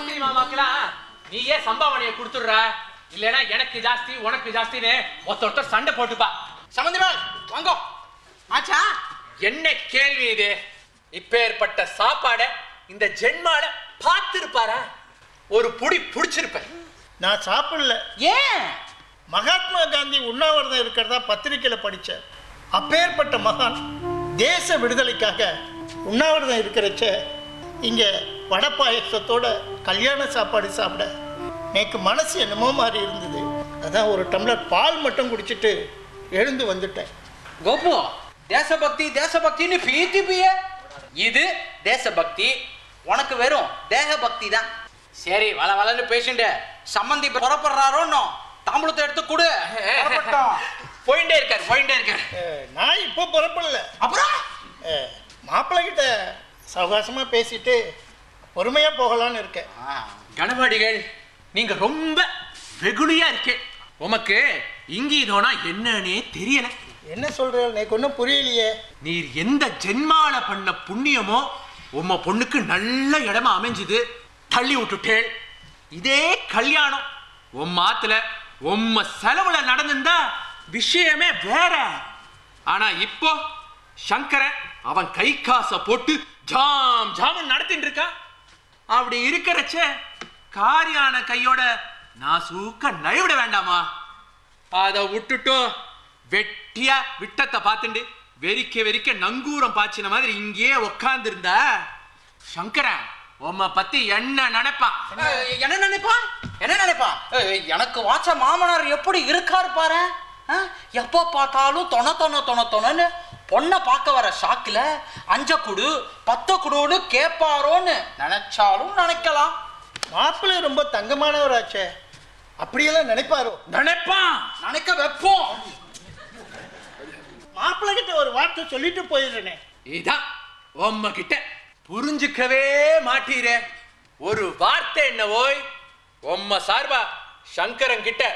சாஸ்திரி மாமாக்கெல்லாம் நீயே சம்பாவனையை கொடுத்துடுற இல்லைன்னா எனக்கு ஜாஸ்தி உனக்கு ஜாஸ்தின்னு ஒருத்த ஒருத்தர் சண்டை போட்டுப்பா சம்பந்திமால் வாங்கோ ஆச்சா என்ன கேள்வி இது இப்பேற்பட்ட சாப்பாடை இந்த ஜென்மால பார்த்திருப்பாரா ஒரு புடி புடிச்சிருப்பேன் நான் சாப்பிடல ஏன் மகாத்மா காந்தி உண்ணாவிரதம் இருக்கிறதா பத்திரிக்கையில் படித்தேன் அப்பேற்பட்ட மகான் தேச விடுதலைக்காக உண்ணாவிரதம் இருக்கிறச்ச இங்கே வடை பாயசத்தோட கல்யாண சாப்பாடு சாப்பிட எனக்கு மனசு என்னமோ மாதிரி இருந்தது அதான் ஒரு டம்ளர் பால் மட்டும் குடிச்சிட்டு எழுந்து வந்துட்டேன் கோபு தேசபக்தி தேசபக்தின்னு பீத்தி பிய இது தேசபக்தி உனக்கு வெறும் தேக பக்தி தான் சரி வள வளன்னு பேசிண்டு சம்மந்தி புறப்படுறாரோன்னோ தாம்பூலத்தை எடுத்து கொடு புறப்பட்டோம். போயிட்டே இருக்காரு போயிட்டே இருக்காரு அஹ், நான் இப்போ புறப்படல அப்புறம் அஹ், மாப்பிள்ளை கிட்ட சவகாசமாக பேசிட்டு பொறுமையாக போகலான்னு இருக்கேன் ஆ, கணவாடிகள் நீங்க ரொம்ப வெகுளியா இருக்கே உமக்கு இங்கீதோனா என்னன்னே தெரியல என்ன சொல்கிறேன் எனக்கு ஒன்றும் புரியலையே நீர் எந்த ஜென்மால பண்ண புண்ணியமோ உம்ம பொண்ணுக்கு நல்ல இடமா அமைஞ்சுது தள்ளி விட்டுட்டேள் இதே கல்யாணம் உம் ஆத்துல உம்ம செலவுல நடந்திருந்தா விஷயமே வேற ஆனா இப்போ சங்கரன் அவன் கை காசை போட்டு ஜாம் ஜாமன் நடத்திட்டு இருக்கான் அப்படி இருக்கிறச்ச காரியான கையோட நான் சூக்க நழுவிட வேண்டாமா அதை விட்டுட்டு வெட்டியா விட்டத்தை பார்த்துண்டு வெறிக்க வெறிக்க நங்கூரம் பாய்ச்சின மாதிரி இங்கேயே உக்காந்துருந்தா சங்கரன் உம்மை பத்தி என்ன நினைப்பான் அஹ், என்ன நினைப்பா என்ன நினைப்பா அஹ், எனக்கு வாச்ச மாமனார் எப்படி இருக்காரு பாரு அஹ், எப்போ பார்த்தாலும் தொண தொண தொண தொணன்னு பொண்ணை பார்க்க வர ஷாக்கில் அஞ்ச குடு பத்த குடுன்னு கேட்பாரோன்னு நினைச்சாலும் நினைக்கலாம் மாப்பிள்ளை ரொம்ப தங்கமானவராச்சே அப்படியெல்லாம் நினைப்பாரோ நினைப்பான் நினைக்க வைப்போம் மாப்பிள்ளை கிட்ட ஒரு வார்த்தை சொல்லிட்டு போயிடுறேனே இதான் உம்ம கிட்ட புரிஞ்சுக்கவே மாட்டீரே ஒரு வார்த்தை என்ன ஓய் உம்ம சார்பா சங்கரன் கிட்ட